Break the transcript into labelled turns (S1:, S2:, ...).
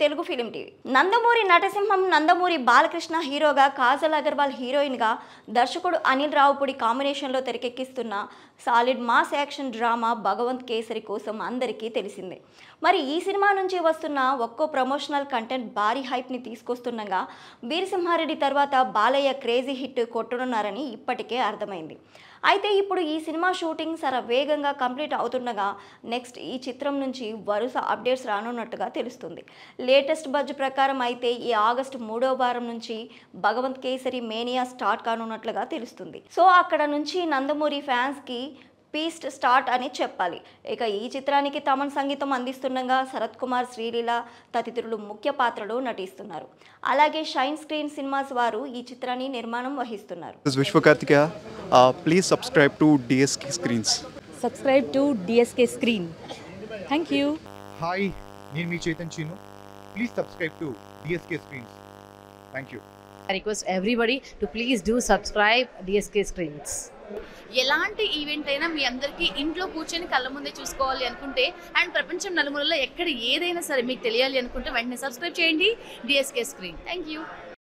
S1: Telugu film TV Nandamuri నటసింహం నందమూరి బాలకృష్ణ హీరోగా కాజల్ అగర్వాల్ హీరోయిన్గా దర్శకుడు అనిల్ రావుపూడి కాంబినేషన్లో తెరకెక్కిస్తున్న solid mass action drama Bhagavanth Kesari కోసం అందరికీ తెలిసిందే మరి ఈ సినిమా నుంచి వస్తున్న ఒక్కో ప్రమోషనల్ కంటెంట్ భారీ హైప్ని తీసుకొస్తుండగా వీరసింహారెడ్డి తర్వాత బాలయ్య క్రేజీ హిట్ కొట్టనున్నారని ఇప్పటికే అర్థమైంది అయితే ఇప్పుడు ఈ సినిమా షూటింగ్ సర వేగంగా కంప్లీట్ అవుతుండగా నెక్స్ట్ ఈ చిత్రం నుంచి వరుస అప్డేట్స్ రానున్నట్టుగా తెలుస్తుంది లేటెస్ట్ బడ్జ్ ప్రకారం అయితే ఈ ఆగస్టు మూడో వారం నుంచి భగవంత్ కేసరి మేనియా స్టార్ట్ కానున్నట్లుగా తెలుస్తుంది సో అక్కడ నుంచి నందమూరి ఫ్యాన్స్కి పీస్ట్ స్టార్ట్ అని చెప్పాలి ఇక ఈ చిత్రానికి తమన్ సంగీతం అందిస్తుండగా శరత్ కుమార్ శ్రీలీల తదితరులు ముఖ్య పాత్రలో నటిస్తున్నారు అలాగే షైన్ స్క్రీన్ సినిమాస్ వారు ఈ చిత్రాన్ని నిర్మాణం వహిస్తున్నారు
S2: This is Vishwakarthikeya. Uh, please subscribe to DSK Screens.
S3: subscribe to DSK Screen. Thank you.
S4: Hi నేను మీ Chaitan Cheenu please subscribe to DSK screens thank you
S5: I request everybody to please do subscribe DSK Screens.
S6: ఎలాంటి event అయినా మీ అందరికీ ఇంట్లో కూర్చొని కళ్ళ ముందే చూసుకోవాలి అనుకుంటే అండ్ ప్రపంచం నలుమూలలో ఎక్కడ ఏదైనా సరే మీకు తెలియాలి అనుకుంటే వెంటనే సబ్స్క్రైబ్ చేయండి డిఎస్కే స్క్రీన్ థ్యాంక్ యూ